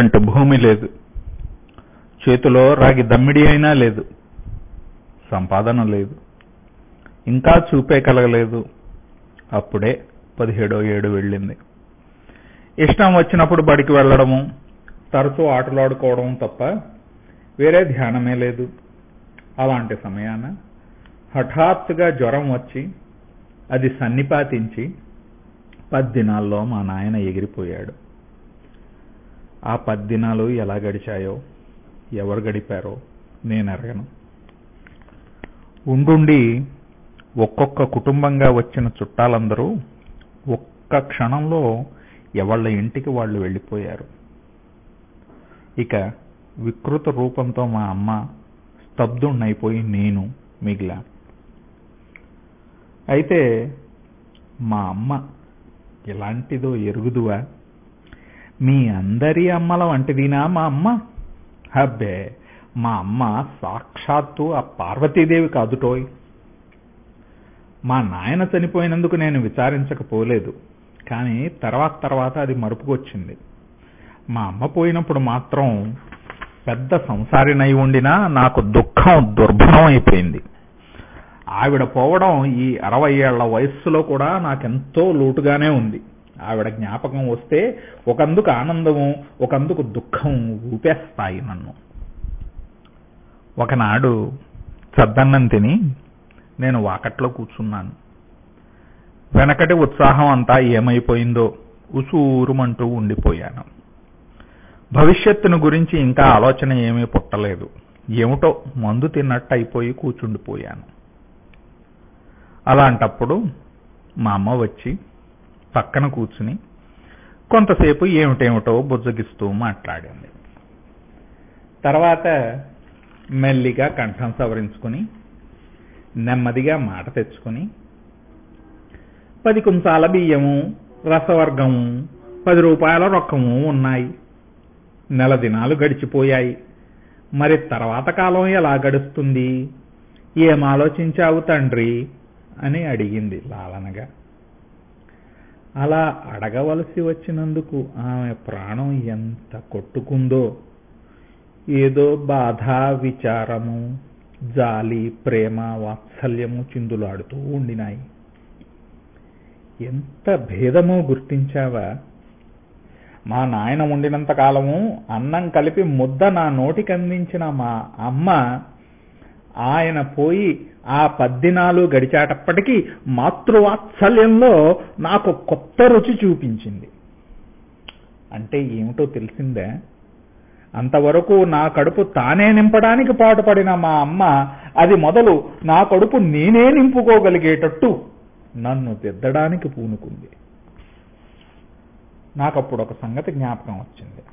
scent భూమి లేదు చేతిలో రాగి దమ్మిడి అయినా లేదు సంపాదన లేదు ఇంకా చూపే కలగలేదు అప్పుడే పదిహేడో ఏడు వెళ్ళింది ఇష్టం వచ్చినప్పుడు బడికి వెళ్ళడము తరచూ ఆటలాడుకోవడం తప్ప వేరే ధ్యానమే లేదు అలాంటి సమయాన హఠాత్తుగా జ్వరం వచ్చి అది సన్నిపాతించి పద్దినాల్లో మా నాయన ఎగిరిపోయాడు ఆ పద్దినాలు ఎలా గడిచాయో ఎవరు గడిపారో నేను ఎరగను ఉండుండి ఒక్కొక్క కుటుంబంగా వచ్చిన చుట్టాలందరూ ఒక్క క్షణంలో ఎవళ్ళ ఇంటికి వాళ్ళు వెళ్ళిపోయారు ఇక వికృత రూపంతో మా అమ్మ స్తబ్దుణ్ణైపోయి నేను మిగిలా అయితే మా అమ్మ ఎలాంటిదో ఎరుగుదువా మీ అందరి అమ్మల వంటిదినా మా అమ్మ అబ్బే మా అమ్మ సాక్షాత్తు ఆ పార్వతీదేవి కాదుటోయ్ మా నాయన చనిపోయినందుకు నేను విచారించకపోలేదు కానీ తర్వాత తర్వాత అది మరుపుకొచ్చింది మా అమ్మ పోయినప్పుడు మాత్రం పెద్ద సంసారినై ఉండినా నాకు దుఃఖం దుర్భరం అయిపోయింది ఆవిడ పోవడం ఈ అరవై ఏళ్ల వయస్సులో కూడా నాకెంతో లోటుగానే ఉంది ఆవిడ జ్ఞాపకం వస్తే ఒకందుకు ఆనందము ఒకందుకు దుఃఖం ఊపేస్తాయి నన్ను ఒకనాడు చద్దన్నం తిని నేను వాకట్లో కూర్చున్నాను వెనకటి ఉత్సాహం అంతా ఏమైపోయిందో ఉసూరుమంటూ ఉండిపోయాను భవిష్యత్తును గురించి ఇంకా ఆలోచన ఏమీ పుట్టలేదు ఏమిటో మందు తిన్నట్టు అయిపోయి కూర్చుండిపోయాను అలాంటప్పుడు మా అమ్మ వచ్చి పక్కన కూర్చుని కొంతసేపు ఏమిటేమిటో బుజ్జగిస్తూ మాట్లాడింది తర్వాత మెల్లిగా కంఠం సవరించుకుని నెమ్మదిగా మాట తెచ్చుకుని పది కుంచాల బియ్యము రసవర్గము పది రూపాయల రొక్కము ఉన్నాయి నెల దినాలు గడిచిపోయాయి మరి తర్వాత కాలం ఎలా గడుస్తుంది ఏం ఆలోచించావు తండ్రి అని అడిగింది లాలనగా అలా అడగవలసి వచ్చినందుకు ఆమె ప్రాణం ఎంత కొట్టుకుందో ఏదో బాధ విచారము జాలి ప్రేమ వాత్సల్యము చిందులాడుతూ ఉండినాయి ఎంత భేదమో గుర్తించావా మా నాయన ఉండినంత కాలము అన్నం కలిపి ముద్ద నా నోటికి అందించిన మా అమ్మ ఆయన పోయి ఆ పద్దినాలు గడిచేటప్పటికీ మాతృవాత్సల్యంలో నాకు కొత్త రుచి చూపించింది అంటే ఏమిటో తెలిసిందే అంతవరకు నా కడుపు తానే నింపడానికి పాటుపడిన మా అమ్మ అది మొదలు నా కడుపు నేనే నింపుకోగలిగేటట్టు నన్ను దిద్దడానికి పూనుకుంది నాకప్పుడు ఒక సంగతి జ్ఞాపకం వచ్చింది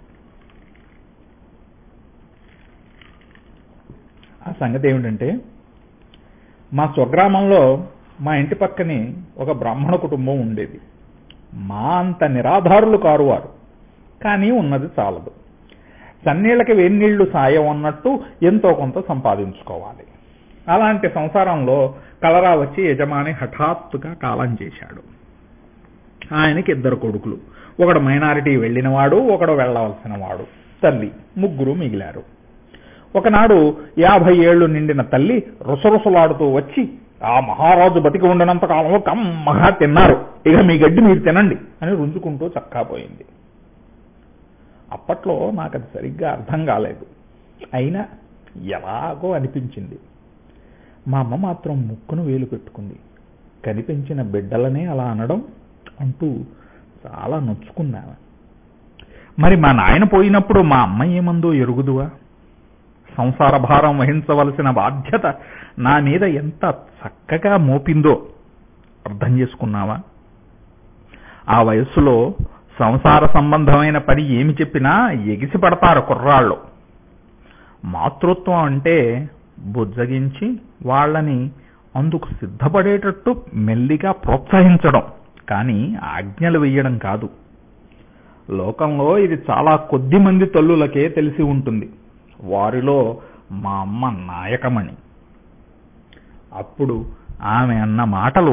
ఆ సంగతి ఏమిటంటే మా స్వగ్రామంలో మా ఇంటి పక్కనే ఒక బ్రాహ్మణ కుటుంబం ఉండేది మా అంత నిరాధారులు కారు వారు కానీ ఉన్నది చాలదు సన్నీళ్ళకి వేన్నీళ్లు సాయం అన్నట్టు ఎంతో కొంత సంపాదించుకోవాలి అలాంటి సంసారంలో కలరా వచ్చి యజమాని హఠాత్తుగా కాలం చేశాడు ఆయనకి ఇద్దరు కొడుకులు ఒకడు మైనారిటీ వెళ్ళినవాడు ఒకడు వెళ్ళవలసిన వాడు తల్లి ముగ్గురు మిగిలారు ఒకనాడు యాభై ఏళ్లు నిండిన తల్లి రుసరుసలాడుతూ వచ్చి ఆ మహారాజు బతికి ఉండనంత కాలంలో కమ్మగా తిన్నారు ఇక మీ గడ్డి మీరు తినండి అని రుంజుకుంటూ చక్కాపోయింది అప్పట్లో నాకు అది సరిగ్గా అర్థం కాలేదు అయినా ఎలాగో అనిపించింది మా అమ్మ మాత్రం ముక్కును వేలు పెట్టుకుంది కనిపించిన బిడ్డలనే అలా అనడం అంటూ చాలా నొచ్చుకున్నాను మరి మా నాయన పోయినప్పుడు మా అమ్మ ఏమందో ఎరుగుదువా సంసార భారం వహించవలసిన బాధ్యత నా మీద ఎంత చక్కగా మోపిందో అర్థం చేసుకున్నావా ఆ వయస్సులో సంసార సంబంధమైన పని ఏమి చెప్పినా ఎగిసి పడతారు కుర్రాళ్ళు మాతృత్వం అంటే బుజ్జగించి వాళ్ళని అందుకు సిద్ధపడేటట్టు మెల్లిగా ప్రోత్సహించడం కానీ ఆజ్ఞలు వేయడం కాదు లోకంలో ఇది చాలా కొద్ది మంది తల్లులకే తెలిసి ఉంటుంది వారిలో మా అమ్మ నాయకమణి అప్పుడు ఆమె అన్న మాటలు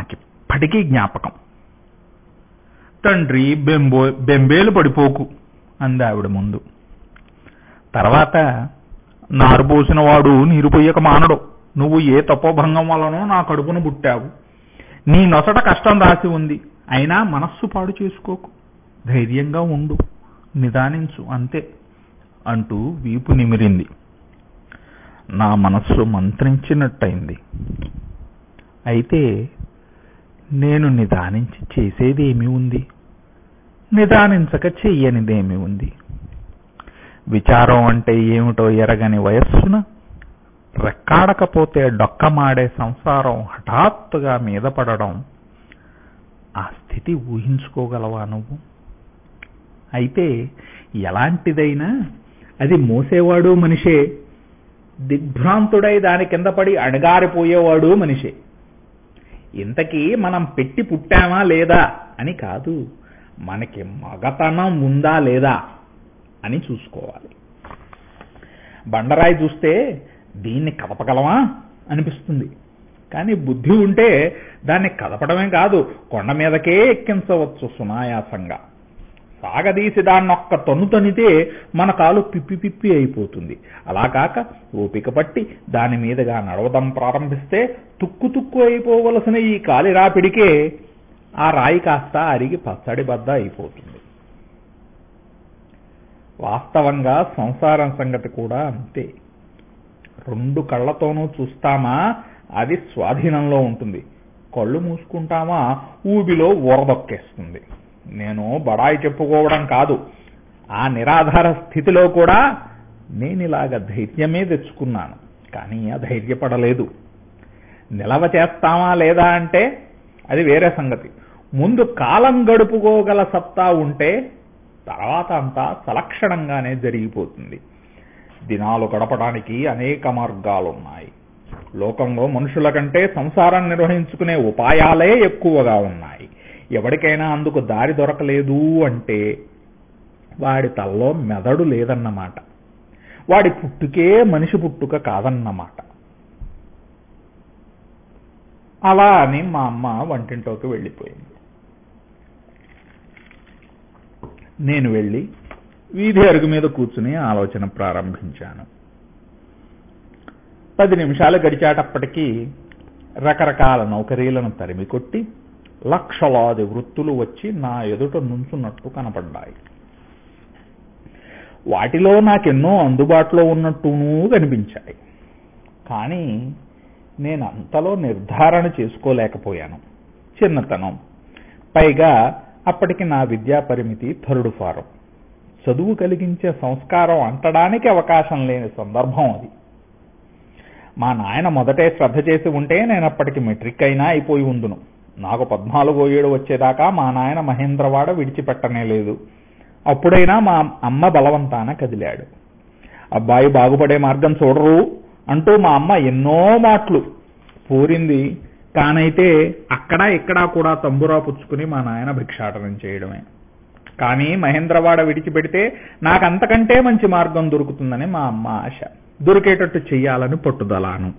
నాకిప్పటికీ జ్ఞాపకం తండ్రి బెంబో బెంబేలు పడిపోకు అంది ఆవిడ ముందు తర్వాత నారు పోసిన వాడు నీరు పొయ్యక మానడు నువ్వు ఏ తపోభంగం వలనో నా కడుపును పుట్టావు నీ నొసట కష్టం రాసి ఉంది అయినా మనస్సు పాడు చేసుకోకు ధైర్యంగా ఉండు నిదానించు అంతే అంటూ వీపు నిమిరింది నా మనస్సు మంత్రించినట్టయింది అయితే నేను నిదానించి చేసేదేమి ఉంది నిదానించక చెయ్యనిదేమి ఉంది విచారం అంటే ఏమిటో ఎరగని వయస్సున రెక్కాడకపోతే డొక్కమాడే సంసారం హఠాత్తుగా మీద పడడం ఆ స్థితి ఊహించుకోగలవా నువ్వు అయితే ఎలాంటిదైనా అది మోసేవాడు మనిషే దిగ్భ్రాంతుడై దాని కింద పడి అణగారిపోయేవాడు మనిషే ఇంతకీ మనం పెట్టి పుట్టామా లేదా అని కాదు మనకి మగతనం ఉందా లేదా అని చూసుకోవాలి బండరాయి చూస్తే దీన్ని కదపగలమా అనిపిస్తుంది కానీ బుద్ధి ఉంటే దాన్ని కదపడమే కాదు కొండ మీదకే ఎక్కించవచ్చు సునాయాసంగా సాగదీసి దాన్నొక్క తను తనితే మన కాలు పిప్పి పిప్పి అయిపోతుంది అలా కాక ఓపిక పట్టి దాని మీదుగా నడవడం ప్రారంభిస్తే తుక్కు తుక్కు అయిపోవలసిన ఈ కాలి రాపిడికే ఆ రాయి కాస్త అరిగి పచ్చడి బద్ద అయిపోతుంది వాస్తవంగా సంసారం సంగతి కూడా అంతే రెండు కళ్ళతోనూ చూస్తామా అది స్వాధీనంలో ఉంటుంది కళ్ళు మూసుకుంటామా ఊబిలో ఊరదొక్కేస్తుంది నేను బడాయి చెప్పుకోవడం కాదు ఆ నిరాధార స్థితిలో కూడా నేనిలాగ ధైర్యమే తెచ్చుకున్నాను కానీ ఆ ధైర్యపడలేదు నిలవ చేస్తామా లేదా అంటే అది వేరే సంగతి ముందు కాలం గడుపుకోగల సత్తా ఉంటే తర్వాత అంతా సలక్షణంగానే జరిగిపోతుంది దినాలు గడపడానికి అనేక మార్గాలున్నాయి లోకంలో మనుషుల కంటే సంసారం నిర్వహించుకునే ఉపాయాలే ఎక్కువగా ఉన్నాయి ఎవరికైనా అందుకు దారి దొరకలేదు అంటే వాడి తల్లో మెదడు లేదన్నమాట వాడి పుట్టుకే మనిషి పుట్టుక కాదన్నమాట అలా అని మా అమ్మ వంటింట్లోకి వెళ్ళిపోయింది నేను వెళ్ళి వీధి అరుగు మీద కూర్చుని ఆలోచన ప్రారంభించాను పది నిమిషాలు గడిచేటప్పటికీ రకరకాల నౌకరీలను తరిమి కొట్టి లక్షలాది వృత్తులు వచ్చి నా ఎదుట నుంచున్నట్టు కనపడ్డాయి వాటిలో నాకెన్నో అందుబాటులో ఉన్నట్టునూ కనిపించాయి కానీ నేను అంతలో నిర్ధారణ చేసుకోలేకపోయాను చిన్నతనం పైగా అప్పటికి నా విద్యా పరిమితి థర్డ్ ఫారం చదువు కలిగించే సంస్కారం అంటడానికి అవకాశం లేని సందర్భం అది మా నాయన మొదటే శ్రద్ధ చేసి ఉంటే నేను అప్పటికి మెట్రిక్ అయినా అయిపోయి ఉందును నాకు పద్నాలుగో ఏడు వచ్చేదాకా మా నాయన మహేంద్రవాడ విడిచిపెట్టనే లేదు అప్పుడైనా మా అమ్మ బలవంతాన కదిలాడు అబ్బాయి బాగుపడే మార్గం చూడరు అంటూ మా అమ్మ ఎన్నో మాటలు పూరింది కానైతే అక్కడ ఇక్కడ కూడా తంబురా పుచ్చుకుని మా నాయన భిక్షాటనం చేయడమే కానీ మహేంద్రవాడ విడిచిపెడితే నాకు అంతకంటే మంచి మార్గం దొరుకుతుందని మా అమ్మ ఆశ దొరికేటట్టు చెయ్యాలని పట్టుదలాను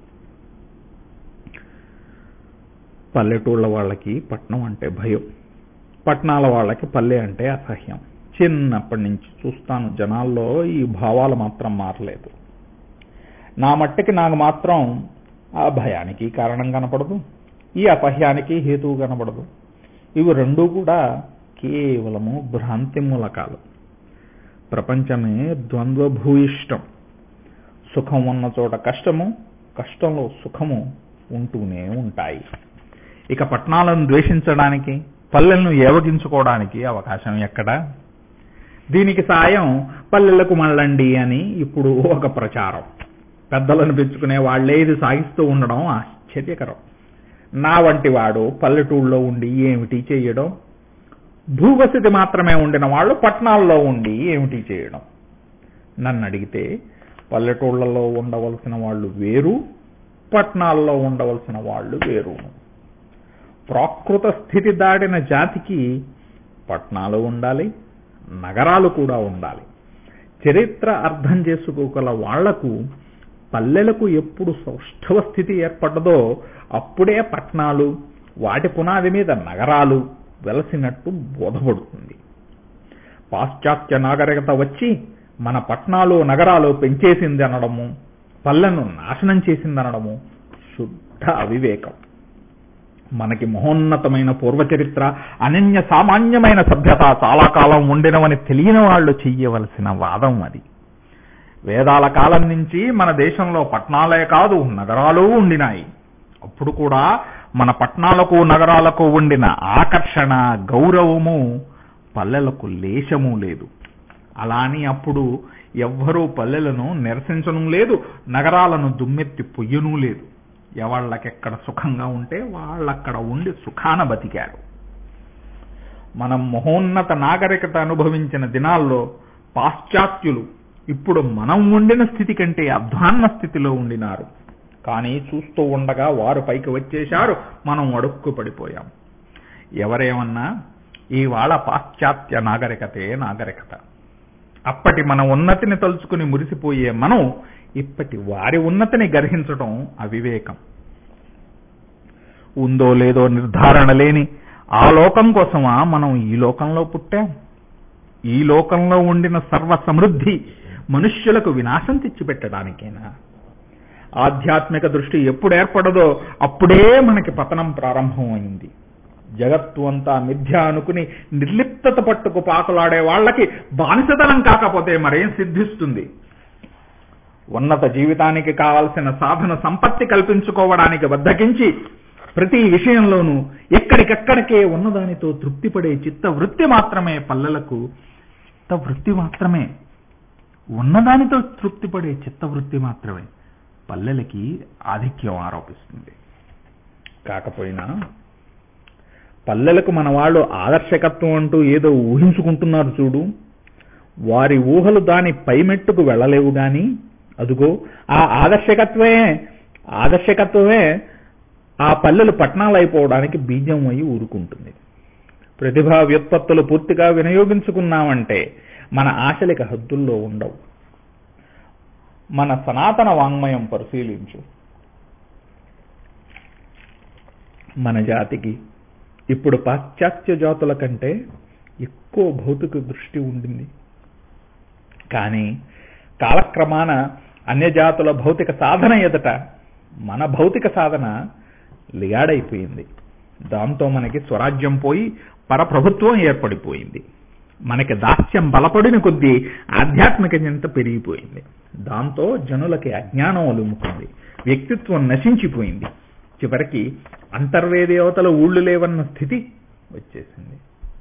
పల్లెటూళ్ళ వాళ్ళకి పట్నం అంటే భయం పట్నాల వాళ్ళకి పల్లె అంటే అసహ్యం చిన్నప్పటి నుంచి చూస్తాను జనాల్లో ఈ భావాలు మాత్రం మారలేదు నా మట్టికి నాకు మాత్రం ఆ భయానికి కారణం కనపడదు ఈ అసహ్యానికి హేతువు కనపడదు ఇవి రెండూ కూడా కేవలము భ్రాంతి మూలకాలు ప్రపంచమే ద్వంద్వభూయిష్టం సుఖం ఉన్న చోట కష్టము కష్టంలో సుఖము ఉంటూనే ఉంటాయి ఇక పట్టణాలను ద్వేషించడానికి పల్లెలను ఏవగించుకోవడానికి అవకాశం ఎక్కడా దీనికి సాయం పల్లెలకు మళ్ళండి అని ఇప్పుడు ఒక ప్రచారం పెద్దలను పెంచుకునే వాళ్లే ఇది సాగిస్తూ ఉండడం ఆశ్చర్యకరం నా వంటి వాడు పల్లెటూళ్ళలో ఉండి ఏమిటి చేయడం భూవసతి మాత్రమే ఉండిన వాళ్ళు పట్టణాల్లో ఉండి ఏమిటి చేయడం నన్ను అడిగితే పల్లెటూళ్ళలో ఉండవలసిన వాళ్ళు వేరు పట్టణాల్లో ఉండవలసిన వాళ్ళు వేరు ప్రాకృత స్థితి దాడిన జాతికి పట్టణాలు ఉండాలి నగరాలు కూడా ఉండాలి చరిత్ర అర్థం చేసుకోగల వాళ్లకు పల్లెలకు ఎప్పుడు సౌష్ఠవ స్థితి ఏర్పడ్డదో అప్పుడే పట్టణాలు వాటి పునాది మీద నగరాలు వెలసినట్టు బోధపడుతుంది పాశ్చాత్య నాగరికత వచ్చి మన పట్టణాలు నగరాలు పెంచేసింది అనడము పల్లెను నాశనం చేసింది అనడము శుద్ధ అవివేకం మనకి మహోన్నతమైన పూర్వచరిత్ర అనన్య సామాన్యమైన సభ్యత చాలా కాలం ఉండినవని తెలియని వాళ్ళు చెయ్యవలసిన వాదం అది వేదాల కాలం నుంచి మన దేశంలో పట్టణాలే కాదు నగరాలు ఉండినాయి అప్పుడు కూడా మన పట్టణాలకు నగరాలకు ఉండిన ఆకర్షణ గౌరవము పల్లెలకు లేశము లేదు అలాని అప్పుడు ఎవ్వరూ పల్లెలను నిరసించను లేదు నగరాలను దుమ్మెత్తి పొయ్యను లేదు ఎవళ్ళకెక్కడ సుఖంగా ఉంటే వాళ్ళక్కడ ఉండి సుఖాన బతికారు మనం మహోన్నత నాగరికత అనుభవించిన దినాల్లో పాశ్చాత్యులు ఇప్పుడు మనం ఉండిన స్థితి కంటే అధ్వాన్న స్థితిలో ఉండినారు కానీ చూస్తూ ఉండగా వారు పైకి వచ్చేశారు మనం అడుక్కు పడిపోయాం ఎవరేమన్నా ఇవాళ పాశ్చాత్య నాగరికతే నాగరికత అప్పటి మన ఉన్నతిని తలుచుకుని మురిసిపోయే మనం ఇప్పటి వారి ఉన్నతిని గర్హించడం అవివేకం ఉందో లేదో నిర్ధారణ లేని ఆ లోకం కోసమా మనం ఈ లోకంలో పుట్టాం ఈ లోకంలో ఉండిన సర్వ సమృద్ధి మనుష్యులకు వినాశం తెచ్చిపెట్టడానికేనా ఆధ్యాత్మిక దృష్టి ఎప్పుడు ఏర్పడదో అప్పుడే మనకి పతనం ప్రారంభమైంది జగత్తు అంతా మిథ్య అనుకుని నిర్లిప్తత పట్టుకు పాకులాడే వాళ్ళకి బానిసతనం కాకపోతే మరేం సిద్ధిస్తుంది ఉన్నత జీవితానికి కావలసిన సాధన సంపత్తి కల్పించుకోవడానికి బద్దకించి ప్రతి విషయంలోనూ ఎక్కడికెక్కడికే ఉన్నదానితో తృప్తిపడే చిత్త వృత్తి మాత్రమే పల్లెలకు చిత్త వృత్తి మాత్రమే ఉన్నదానితో తృప్తిపడే చిత్తవృత్తి మాత్రమే పల్లెలకి ఆధిక్యం ఆరోపిస్తుంది కాకపోయినా పల్లెలకు మన వాళ్ళు ఆదర్శకత్వం అంటూ ఏదో ఊహించుకుంటున్నారు చూడు వారి ఊహలు దాని పైమెట్టుకు వెళ్ళలేవు గాని అదుగో ఆ ఆదర్శకత్వమే ఆదర్శకత్వమే ఆ పల్లెలు పట్టణాలు అయిపోవడానికి బీజం అయి ఊరుకుంటుంది ప్రతిభా వ్యుత్పత్తులు పూర్తిగా వినియోగించుకున్నామంటే మన ఆశలిక హద్దుల్లో ఉండవు మన సనాతన వాంగ్మయం పరిశీలించు మన జాతికి ఇప్పుడు పాశ్చాత్య జాతుల కంటే ఎక్కువ భౌతిక దృష్టి ఉండింది కానీ కాలక్రమాన అన్య జాతుల భౌతిక సాధన ఎదుట మన భౌతిక సాధన లిగాడైపోయింది దాంతో మనకి స్వరాజ్యం పోయి పరప్రభుత్వం ఏర్పడిపోయింది మనకి దాస్యం బలపడిన కొద్దీ ఆధ్యాత్మిక చింత పెరిగిపోయింది దాంతో జనులకి అజ్ఞానం అలుముకుంది వ్యక్తిత్వం నశించిపోయింది చివరికి అంతర్వేదేవతల ఊళ్ళు లేవన్న స్థితి వచ్చేసింది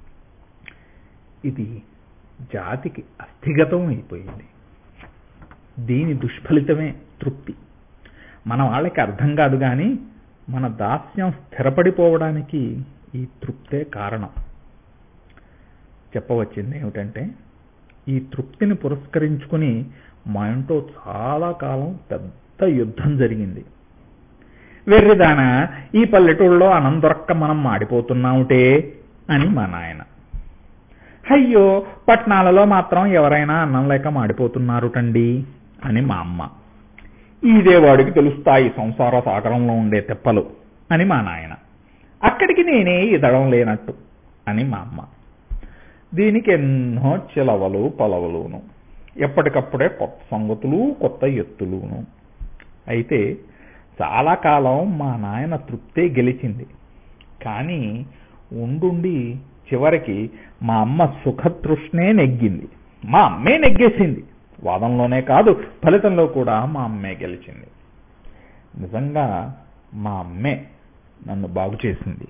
ఇది జాతికి అస్థిగతం అయిపోయింది దీని దుష్ఫలితమే తృప్తి మన వాళ్ళకి అర్థం కాదు కానీ మన దాస్యం స్థిరపడిపోవడానికి ఈ తృప్తే కారణం చెప్పవచ్చింది ఏమిటంటే ఈ తృప్తిని పురస్కరించుకుని మా ఇంట్లో చాలా కాలం పెద్ద యుద్ధం జరిగింది వెర్రిదాన ఈ పల్లెటూళ్ళలో అన్నం దొరక్క మనం మాడిపోతున్నావుటే అని మా నాయన అయ్యో పట్నాలలో మాత్రం ఎవరైనా అన్నం లేక మాడిపోతున్నారుటండి అని మా అమ్మ ఇదే వాడికి తెలుస్తాయి సంసార సాగరంలో ఉండే తెప్పలు అని మా నాయన అక్కడికి నేనే ఇదడం లేనట్టు అని మా అమ్మ దీనికి ఎన్నో చిలవలు పలవలును ఎప్పటికప్పుడే కొత్త సంగతులు కొత్త ఎత్తులును అయితే చాలా కాలం మా నాయన తృప్తే గెలిచింది కానీ ఉండుండి చివరికి మా అమ్మ సుఖతృష్ణే నెగ్గింది మా అమ్మే నెగ్గేసింది వాదంలోనే కాదు ఫలితంలో కూడా మా అమ్మే గెలిచింది నిజంగా మా అమ్మే నన్ను బాగు చేసింది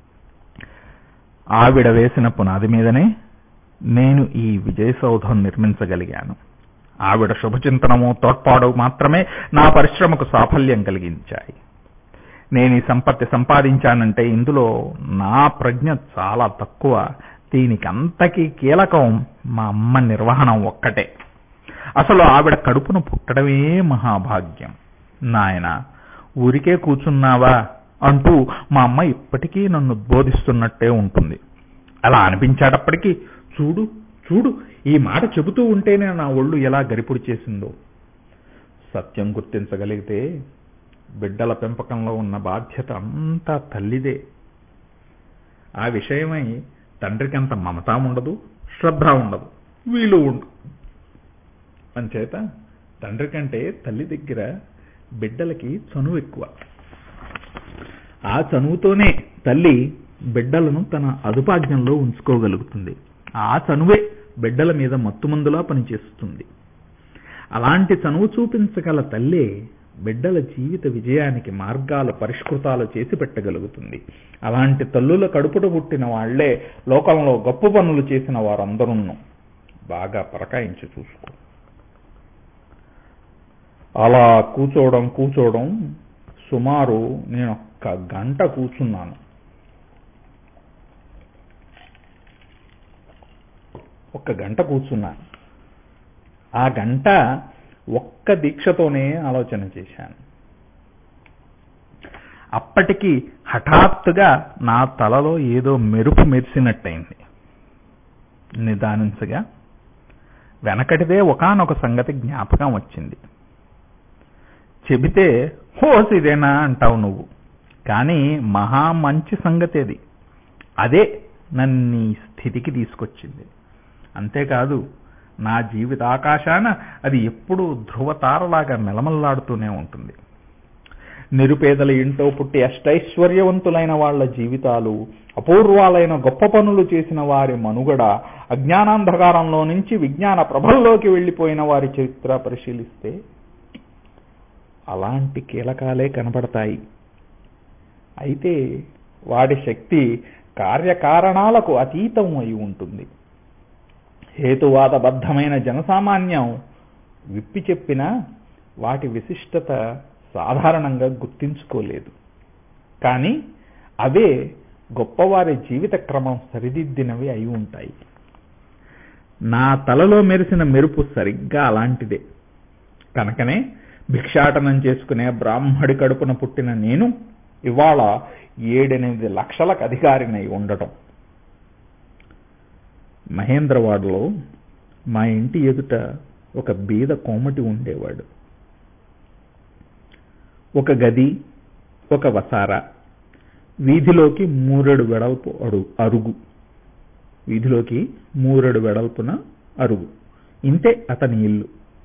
ఆవిడ వేసిన పునాది మీదనే నేను ఈ విజయ సౌధం నిర్మించగలిగాను ఆవిడ శుభచింతనము తోడ్పాడు మాత్రమే నా పరిశ్రమకు సాఫల్యం కలిగించాయి నేను ఈ సంపత్తి సంపాదించానంటే ఇందులో నా ప్రజ్ఞ చాలా తక్కువ దీనికి అంతకీ కీలకం మా అమ్మ నిర్వహణం ఒక్కటే అసలు ఆవిడ కడుపును పుట్టడమే మహాభాగ్యం నాయన ఊరికే కూర్చున్నావా అంటూ మా అమ్మ ఇప్పటికీ నన్ను బోధిస్తున్నట్టే ఉంటుంది అలా అనిపించేటప్పటికీ చూడు చూడు ఈ మాట చెబుతూ ఉంటేనే నా ఒళ్ళు ఎలా గరిపుడు చేసిందో సత్యం గుర్తించగలిగితే బిడ్డల పెంపకంలో ఉన్న బాధ్యత అంతా తల్లిదే ఆ విషయమై తండ్రికి అంత మమతా ఉండదు శ్రద్ధ ఉండదు వీలు ఉండు అంచేత తండ్రి కంటే తల్లి దగ్గర బిడ్డలకి చనువు ఎక్కువ ఆ చనువుతోనే తల్లి బిడ్డలను తన అదుపాజ్ఞంలో ఉంచుకోగలుగుతుంది ఆ చనువే బిడ్డల మీద మత్తుమందులా పనిచేస్తుంది అలాంటి చనువు చూపించగల తల్లే బిడ్డల జీవిత విజయానికి మార్గాలు పరిష్కృతాలు చేసి పెట్టగలుగుతుంది అలాంటి తల్లుల కడుపుట పుట్టిన వాళ్లే లోకంలో గొప్ప పనులు చేసిన వారందరూ బాగా పరకాయించి చూసుకో అలా కూర్చోవడం కూర్చోవడం సుమారు నేను ఒక్క గంట కూర్చున్నాను ఒక్క గంట కూర్చున్నాను ఆ గంట ఒక్క దీక్షతోనే ఆలోచన చేశాను అప్పటికి హఠాత్తుగా నా తలలో ఏదో మెరుపు మెరిసినట్టయింది నిదానించగా వెనకటిదే ఒకనొక సంగతి జ్ఞాపకం వచ్చింది చెబితే హోస్ ఇదేనా అంటావు నువ్వు కానీ మహా మంచి సంగతి అది అదే నన్ను ఈ స్థితికి తీసుకొచ్చింది అంతేకాదు నా జీవితాకాశాన అది ఎప్పుడూ ధ్రువతారలాగా మెలమల్లాడుతూనే ఉంటుంది నిరుపేదల ఇంట్లో పుట్టి అష్టైశ్వర్యవంతులైన వాళ్ల జీవితాలు అపూర్వాలైన గొప్ప పనులు చేసిన వారి మనుగడ అజ్ఞానాంధకారంలో నుంచి విజ్ఞాన ప్రభల్లోకి వెళ్లిపోయిన వారి చరిత్ర పరిశీలిస్తే అలాంటి కీలకాలే కనబడతాయి అయితే వాడి శక్తి కార్యకారణాలకు అతీతం అయి ఉంటుంది హేతువాదబద్ధమైన జనసామాన్యం విప్పి చెప్పినా వాటి విశిష్టత సాధారణంగా గుర్తించుకోలేదు కానీ అవే గొప్పవారి జీవిత క్రమం సరిదిద్దినవి అయి ఉంటాయి నా తలలో మెరిసిన మెరుపు సరిగ్గా అలాంటిదే కనుకనే భిక్షాటనం చేసుకునే బ్రాహ్మడి కడుపున పుట్టిన నేను ఇవాళ ఏడెనిమిది లక్షలకు అధికారినై ఉండటం మహేంద్రవాడలో మా ఇంటి ఎదుట ఒక బీద కోమటి ఉండేవాడు ఒక గది ఒక వసార వీధిలోకి మూరెడు వెడల్పు అడుగు అరుగు వీధిలోకి మూరెడు వెడల్పున అరుగు ఇంతే అతని ఇల్లు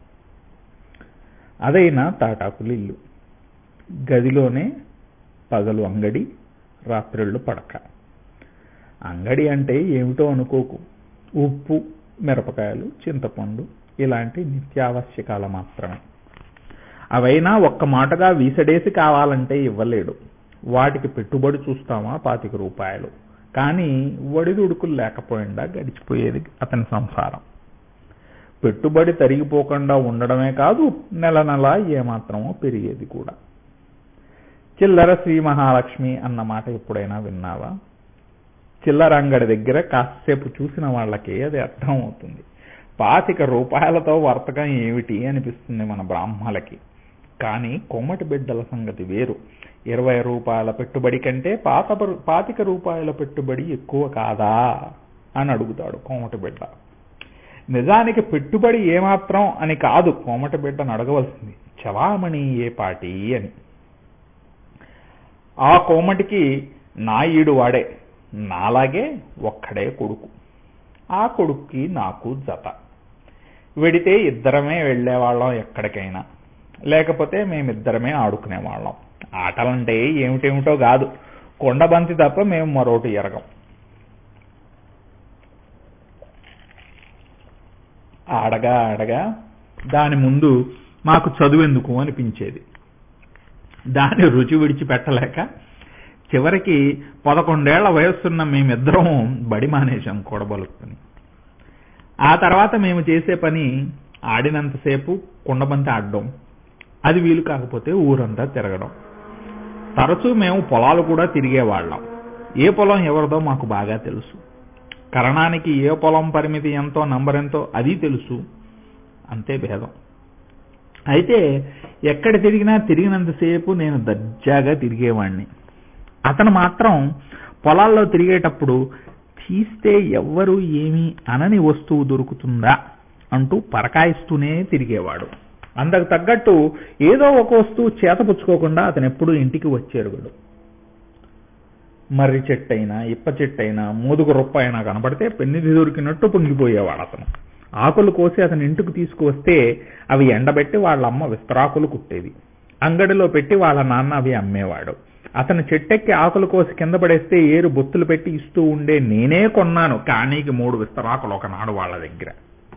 అదైనా తాటాకులు ఇల్లు గదిలోనే పగలు అంగడి రాత్రిళ్ళు పడక అంగడి అంటే ఏమిటో అనుకోకు ఉప్పు మిరపకాయలు చింతపండు ఇలాంటి నిత్యావశ్యకాల మాత్రమే అవైనా ఒక్క మాటగా వీసడేసి కావాలంటే ఇవ్వలేడు వాటికి పెట్టుబడి చూస్తామా పాతిక రూపాయలు కానీ వడిదుడుకులు లేకపోయిండా గడిచిపోయేది అతని సంసారం పెట్టుబడి తరిగిపోకుండా ఉండడమే కాదు నెల నెల ఏమాత్రమో పెరిగేది కూడా చిల్లర శ్రీ మహాలక్ష్మి అన్న మాట ఎప్పుడైనా విన్నావా చిల్లర అంగడి దగ్గర కాసేపు చూసిన వాళ్ళకి అది అర్థం అవుతుంది పాతిక రూపాయలతో వర్తకం ఏమిటి అనిపిస్తుంది మన బ్రాహ్మలకి కానీ కొమ్మటి బిడ్డల సంగతి వేరు ఇరవై రూపాయల పెట్టుబడి కంటే పాత పాతిక రూపాయల పెట్టుబడి ఎక్కువ కాదా అని అడుగుతాడు కోమటి బిడ్డ నిజానికి పెట్టుబడి ఏమాత్రం అని కాదు కోమటి బిడ్డను అడగవలసింది చలామణి ఏ పాటి అని ఆ కోమటికి నాయుడు వాడే నాలాగే ఒక్కడే కొడుకు ఆ కొడుక్కి నాకు జత వెడితే ఇద్దరమే వెళ్ళేవాళ్ళం ఎక్కడికైనా లేకపోతే మేమిద్దరమే ఆడుకునేవాళ్ళం ఆటలంటే ఏమిటేమిటో కాదు కొండబంతి తప్ప మేము మరోటి ఎరగం ఆడగా ఆడగా దాని ముందు మాకు చదువెందుకు అనిపించేది దాని రుచి విడిచిపెట్టలేక చివరికి పదకొండేళ్ల వయస్సున్న మేమిద్దరం బడి మానేశాం కూడబలుక్కుని ఆ తర్వాత మేము చేసే పని ఆడినంతసేపు కుండబంతి ఆడడం అది వీలు కాకపోతే ఊరంతా తిరగడం తరచూ మేము పొలాలు కూడా తిరిగేవాళ్ళం ఏ పొలం ఎవరిదో మాకు బాగా తెలుసు కరణానికి ఏ పొలం పరిమితి ఎంతో నంబర్ ఎంతో అది తెలుసు అంతే భేదం అయితే ఎక్కడ తిరిగినా తిరిగినంతసేపు నేను దర్జాగా తిరిగేవాణ్ణి అతను మాత్రం పొలాల్లో తిరిగేటప్పుడు తీస్తే ఎవ్వరు ఏమీ అనని వస్తువు దొరుకుతుందా అంటూ పరకాయిస్తూనే తిరిగేవాడు అందుకు తగ్గట్టు ఏదో ఒక వస్తువు చేతపుచ్చుకోకుండా అతను ఎప్పుడూ ఇంటికి వచ్చేరుగుడు మర్రి చెట్టు అయినా ఇప్ప చెట్టు అయినా మోదుగు రొప్ప అయినా కనబడితే పెన్నిధి దొరికినట్టు పొంగిపోయేవాడు అతను ఆకులు కోసి అతని ఇంటికి తీసుకువస్తే అవి ఎండబెట్టి వాళ్ళ అమ్మ విస్తరాకులు కుట్టేది అంగడిలో పెట్టి వాళ్ళ నాన్న అవి అమ్మేవాడు అతను చెట్టెక్కి ఆకులు కోసి కింద పడేస్తే ఏరు బొత్తులు పెట్టి ఇస్తూ ఉండే నేనే కొన్నాను కానీకి మూడు విస్తరాకులు ఒకనాడు వాళ్ళ దగ్గర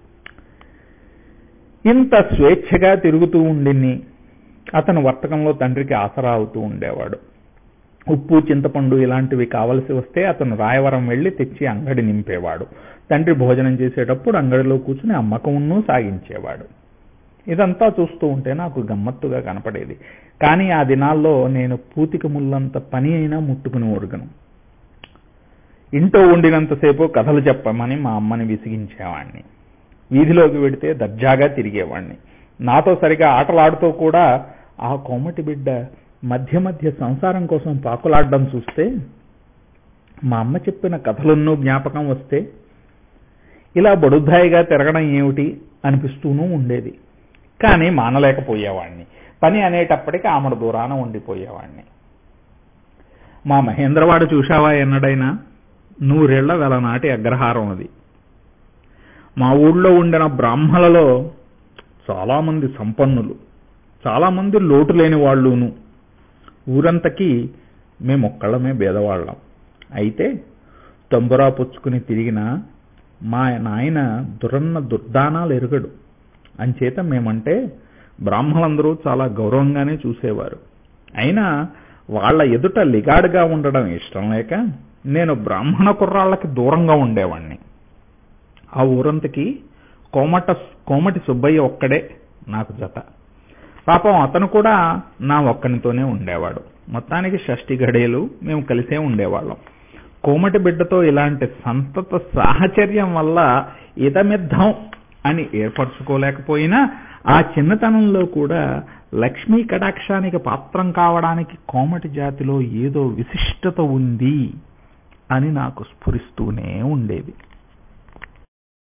ఇంత స్వేచ్ఛగా తిరుగుతూ ఉండిని అతను వర్తకంలో తండ్రికి ఆసరా అవుతూ ఉండేవాడు ఉప్పు చింతపండు ఇలాంటివి కావలసి వస్తే అతను రాయవరం వెళ్లి తెచ్చి అంగడి నింపేవాడు తండ్రి భోజనం చేసేటప్పుడు అంగడిలో కూర్చుని అమ్మకమును సాగించేవాడు ఇదంతా చూస్తూ ఉంటే నాకు గమ్మత్తుగా కనపడేది కానీ ఆ దినాల్లో నేను పూతిక ముల్లంత పని అయినా ముట్టుకుని ఊరగను ఇంట్లో ఉండినంతసేపు కథలు చెప్పమని మా అమ్మని విసిగించేవాణ్ణి వీధిలోకి వెడితే దర్జాగా తిరిగేవాణ్ణి నాతో సరిగా ఆటలాడుతూ కూడా ఆ కోమటి బిడ్డ మధ్య మధ్య సంసారం కోసం పాకులాడడం చూస్తే మా అమ్మ చెప్పిన కథలన్నో జ్ఞాపకం వస్తే ఇలా బడుద్దాయిగా తిరగడం ఏమిటి అనిపిస్తూనూ ఉండేది కానీ మానలేకపోయేవాణ్ణి పని అనేటప్పటికీ ఆమెడు దూరాన ఉండిపోయేవాణ్ణి మా మహేంద్రవాడు చూశావా ఎన్నడైనా నూరేళ్ల వెలనాటి అగ్రహారం అది మా ఊళ్ళో ఉండిన బ్రాహ్మలలో చాలామంది సంపన్నులు చాలామంది లోటు లేని వాళ్ళును ఊరంతకి మేమొక్కళ్ళమే భేదవాళ్ళం అయితే తంబురా పుచ్చుకుని తిరిగిన మా నాయన దురన్న దుర్దానాలు ఎరుగడు అంచేత మేమంటే బ్రాహ్మలందరూ చాలా గౌరవంగానే చూసేవారు అయినా వాళ్ళ ఎదుట లిగాడుగా ఉండడం ఇష్టం లేక నేను బ్రాహ్మణ కుర్రాళ్ళకి దూరంగా ఉండేవాణ్ణి ఆ ఊరంతకి కోమట కోమటి సుబ్బయ్య ఒక్కడే నాకు జత పాపం అతను కూడా నా ఒక్కనితోనే ఉండేవాడు మొత్తానికి షష్ఠి గడియలు మేము కలిసే ఉండేవాళ్ళం కోమటి బిడ్డతో ఇలాంటి సంతత సాహచర్యం వల్ల ఇతమిద్ధం అని ఏర్పరచుకోలేకపోయినా ఆ చిన్నతనంలో కూడా లక్ష్మీ కటాక్షానికి పాత్రం కావడానికి కోమటి జాతిలో ఏదో విశిష్టత ఉంది అని నాకు స్ఫురిస్తూనే ఉండేది